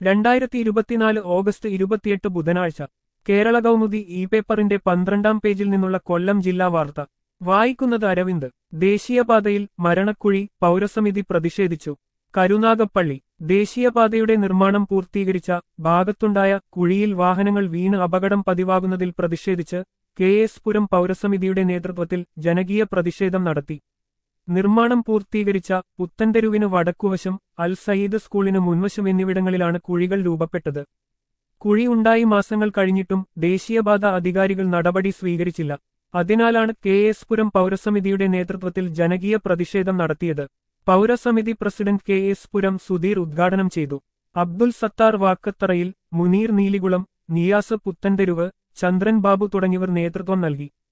രണ്ടായിരത്തി ഇരുപത്തിനാല് ഓഗസ്റ്റ് ഇരുപത്തിയെട്ട് ബുധനാഴ്ച കേരള കൗമുദി ഇ പേപ്പറിന്റെ പന്ത്രണ്ടാം പേജിൽ നിന്നുള്ള കൊല്ലം ജില്ലാ വാർത്ത വായിക്കുന്നത് അരവിന്ദ് ദേശീയപാതയിൽ മരണക്കുഴി പൗരസമിതി പ്രതിഷേധിച്ചു കരുനാഗപ്പള്ളി ദേശീയപാതയുടെ നിർമ്മാണം പൂർത്തീകരിച്ച ഭാഗത്തുണ്ടായ കുഴിയിൽ വാഹനങ്ങൾ വീണ് അപകടം പതിവാകുന്നതിൽ പ്രതിഷേധിച്ച് കെ എസ് പുരം പൗരസമിതിയുടെ നേതൃത്വത്തിൽ ജനകീയ പ്രതിഷേധം നടത്തി നിർമ്മാണം പൂർത്തീകരിച്ച പുത്തൻതെരുവിന് വടക്കുവശം അൽ സയ്യിദ് സ്കൂളിന് മുൻവശം എന്നിവിടങ്ങളിലാണ് കുഴികൾ രൂപപ്പെട്ടത് കുഴി ഉണ്ടായി മാസങ്ങൾ കഴിഞ്ഞിട്ടും ദേശീയപാത അധികാരികൾ നടപടി സ്വീകരിച്ചില്ല അതിനാലാണ് കെ എസ് പുരം പൗരസമിതിയുടെ നേതൃത്വത്തിൽ ജനകീയ പ്രതിഷേധം നടത്തിയത് പൗരസമിതി president K S Puram Sudheer ഉദ്ഘാടനം ചെയ്തു അബ്ദുൽ സത്താർ വാക്കത്തറയിൽ മുനീർ നീലികുളം നിയാസ് പുത്തൻതെരുവ് ചന്ദ്രൻ ബാബു തുടങ്ങിയവർ നേതൃത്വം നൽകി